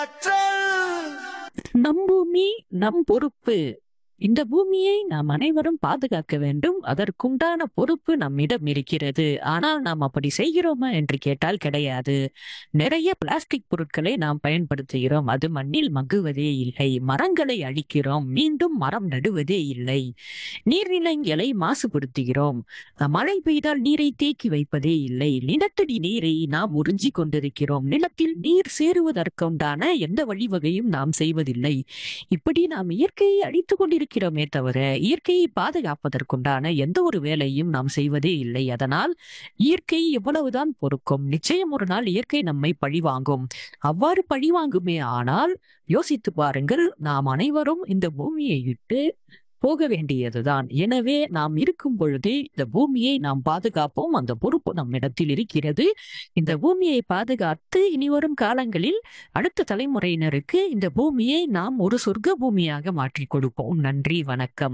நம் பூமி நம் பொறுப்பு இந்த பூமியை நாம் அனைவரும் பாதுகாக்க வேண்டும் அதற்குண்டான பொறுப்பு நம்மிடம் இருக்கிறது ஆனால் நாம் அப்படி செய்கிறோமா என்று கேட்டால் கிடையாது நிறைய பிளாஸ்டிக் பொருட்களை நாம் பயன்படுத்துகிறோம் அது மண்ணில் மங்குவதே இல்லை மரங்களை அழிக்கிறோம் மீண்டும் மரம் நடுவதே இல்லை நீர்நிலைகளை மாசுபடுத்துகிறோம் மழை பெய்தால் நீரை தேக்கி வைப்பதே இல்லை நிலத்தடி நீரை நாம் உறிஞ்சிக் கொண்டிருக்கிறோம் நிலத்தில் நீர் சேருவதற்குண்டான எந்த வழிவகையும் நாம் செய்வதில்லை இப்படி நாம் இயற்கையை அழித்துக் கொண்டிருக்கிறோமே தவிர இயற்கையை பாதுகாப்பதற்குண்டான எந்த ஒரு வேலையும் நாம் செய்வதே இல்லை அதனால் இயற்கை எவ்வளவுதான் பொறுக்கும் நிச்சயம் ஒரு நாள் இயற்கை நம்மை பழிவாங்கும் அவ்வாறு பழிவாங்குமே ஆனால் யோசித்து பாருங்கள் நாம் அனைவரும் இந்த பூமியை விட்டு போக வேண்டியதுதான் எனவே நாம் இருக்கும் பொழுதே இந்த பூமியை நாம் பாதுகாப்போம் அந்த பொறுப்பு நம்மிடத்தில் இருக்கிறது இந்த பூமியை பாதுகாத்து இனிவரும் காலங்களில் அடுத்த தலைமுறையினருக்கு இந்த பூமியை நாம் ஒரு சொர்க்க பூமியாக மாற்றிக் கொடுப்போம் நன்றி வணக்கம்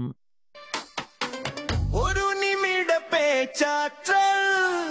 ஒரு நிமிட பேச்சாற்றல்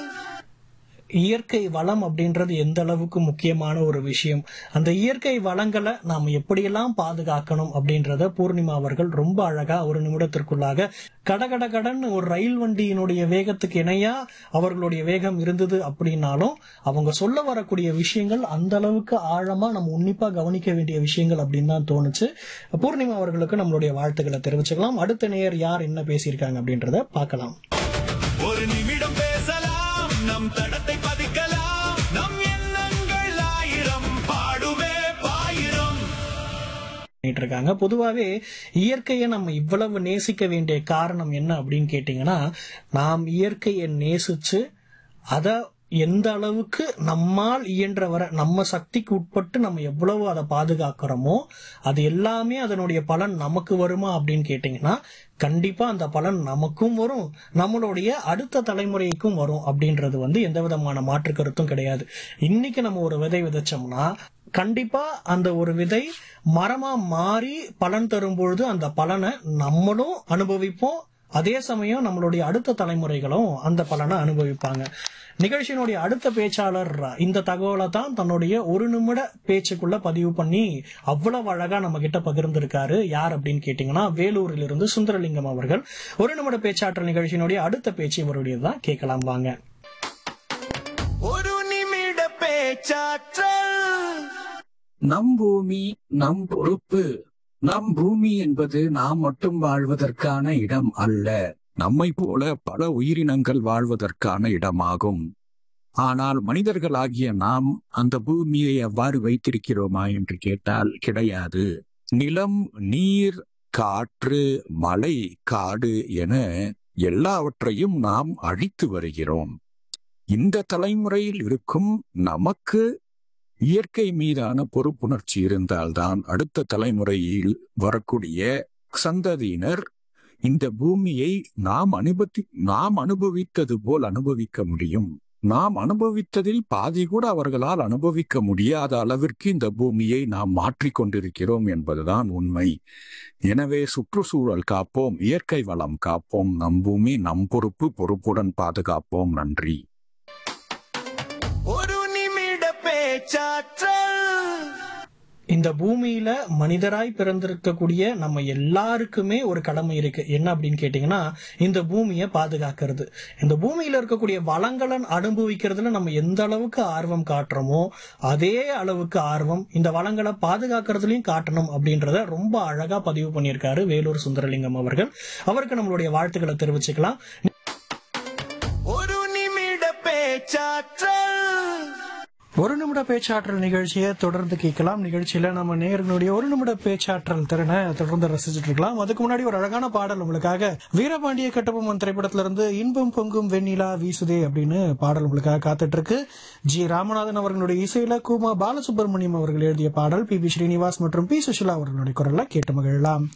இயற்கை வளம் அப்படின்றது எந்த அளவுக்கு முக்கியமான ஒரு விஷயம் அந்த இயற்கை வளங்களை நாம் எப்படியெல்லாம் பாதுகாக்கணும் அப்படின்றத பூர்ணிமா அவர்கள் ரொம்ப அழகா ஒரு நிமிடத்திற்குள்ளாக கடகட கடன் ஒரு ரயில் வண்டியினுடைய வேகத்துக்கு இணையா அவர்களுடைய வேகம் இருந்தது அப்படின்னாலும் அவங்க சொல்ல வரக்கூடிய விஷயங்கள் அந்த அளவுக்கு ஆழமா நம்ம உன்னிப்பா கவனிக்க வேண்டிய விஷயங்கள் அப்படின்னு தான் தோணுச்சு பூர்ணிமா அவர்களுக்கு நம்மளுடைய வாழ்த்துக்களை தெரிவிச்சுக்கலாம் அடுத்த நேயர் யார் என்ன பேசியிருக்காங்க அப்படின்றத பார்க்கலாம் ஒரு நிமிடம் பேசலாம் நம் தடத்தை பதிக்கலாம் நம் எண்ணங்கள் ஆயிரம் பாடுவே பாயிரம் பண்ணிட்டு இருக்காங்க பொதுவாகவே இயற்கையை நம்ம இவ்வளவு நேசிக்க வேண்டிய காரணம் என்ன அப்படின்னு கேட்டிங்கன்னா நாம் இயற்கையை நேசிச்சு அதை எந்த அளவுக்கு நம்மால் இயன்ற வர நம்ம சக்திக்கு உட்பட்டு நம்ம எவ்வளவு அதை பாதுகாக்கிறோமோ அது எல்லாமே அதனுடைய பலன் நமக்கு வருமா அப்படின்னு கேட்டிங்கன்னா கண்டிப்பா அந்த பலன் நமக்கும் வரும் நம்மளுடைய அடுத்த தலைமுறைக்கும் வரும் அப்படின்றது வந்து எந்த விதமான மாற்று கருத்தும் கிடையாது இன்னைக்கு நம்ம ஒரு விதை விதைச்சோம்னா கண்டிப்பா அந்த ஒரு விதை மரமா மாறி பலன் தரும் பொழுது அந்த பலனை நம்மளும் அனுபவிப்போம் அதே சமயம் நம்மளுடைய அடுத்த தலைமுறைகளும் அந்த பலனை அனுபவிப்பாங்க நிகழ்ச்சியினுடைய அடுத்த பேச்சாளர் இந்த தகவலை தான் தன்னுடைய ஒரு நிமிட பேச்சுக்குள்ள பதிவு பண்ணி அவ்வளவு அழகா நம்ம கிட்ட பகிர்ந்திருக்காரு யார் அப்படின்னு கேட்டீங்கன்னா வேலூரில் இருந்து சுந்தரலிங்கம் அவர்கள் ஒரு நிமிட பேச்சாற்றல் நிகழ்ச்சியினுடைய அடுத்த பேச்சு இவருடையதுதான் கேட்கலாம் வாங்க ஒரு நிமிட பேச்சாற்றல் நம் பூமி நம் பொறுப்பு நம் பூமி என்பது நாம் மட்டும் வாழ்வதற்கான இடம் அல்ல நம்மை போல பல உயிரினங்கள் வாழ்வதற்கான இடமாகும் ஆனால் மனிதர்களாகிய நாம் அந்த பூமியை எவ்வாறு வைத்திருக்கிறோமா என்று கேட்டால் கிடையாது நிலம் நீர் காற்று மலை காடு என எல்லாவற்றையும் நாம் அழித்து வருகிறோம் இந்த தலைமுறையில் இருக்கும் நமக்கு இயற்கை மீதான பொறுப்புணர்ச்சி இருந்தால்தான் அடுத்த தலைமுறையில் வரக்கூடிய சந்ததியினர் இந்த பூமியை நாம் அனுபவி நாம் அனுபவித்தது போல் அனுபவிக்க முடியும் நாம் அனுபவித்ததில் பாதி கூட அவர்களால் அனுபவிக்க முடியாத அளவிற்கு இந்த பூமியை நாம் மாற்றிக் கொண்டிருக்கிறோம் என்பதுதான் உண்மை எனவே சுற்றுச்சூழல் காப்போம் இயற்கை வளம் காப்போம் நம் பூமி நம் பொறுப்பு பொறுப்புடன் பாதுகாப்போம் நன்றி ஒரு நிமிட பேச்சாற்றல் இந்த பூமியில மனிதராய் பிறந்திருக்கக்கூடிய நம்ம எல்லாருக்குமே ஒரு கடமை இருக்கு என்ன அப்படின்னு கேட்டீங்கன்னா இந்த பூமியை பாதுகாக்கிறது இந்த பூமியில இருக்கக்கூடிய வளங்களை அனுபவிக்கிறதுல நம்ம எந்த அளவுக்கு ஆர்வம் காட்டுறோமோ அதே அளவுக்கு ஆர்வம் இந்த வளங்களை பாதுகாக்கிறதுலயும் காட்டணும் அப்படின்றத ரொம்ப அழகா பதிவு பண்ணியிருக்காரு வேலூர் சுந்தரலிங்கம் அவர்கள் அவருக்கு நம்மளுடைய வாழ்த்துக்களை தெரிவிச்சுக்கலாம் ஒரு நிமிட பேச்சாற்றல் ஒரு நிமிட பேச்சாற்றல் நிகழ்ச்சியை தொடர்ந்து கேட்கலாம் நிகழ்ச்சியில நம்ம நேர்களுடைய ஒரு நிமிட பேச்சாற்றல் திறனை தொடர்ந்து ரசிச்சுட்டு இருக்கலாம் அதுக்கு முன்னாடி ஒரு அழகான பாடல் உங்களுக்காக வீரபாண்டிய கட்டபொம்மன் திரைப்படத்துல இருந்து இன்பம் பொங்கும் வெண்ணிலா வீசுதே அப்படின்னு பாடல் உங்களுக்காக காத்துட்டு இருக்கு ஜி ராமநாதன் அவர்களுடைய இசையில குமா பாலசுப்ரமணியம் அவர்கள் எழுதிய பாடல் பி பி ஸ்ரீனிவாஸ் மற்றும் பி சுஷிலா அவர்களுடைய குரல்ல கேட்டு மகிழலாம்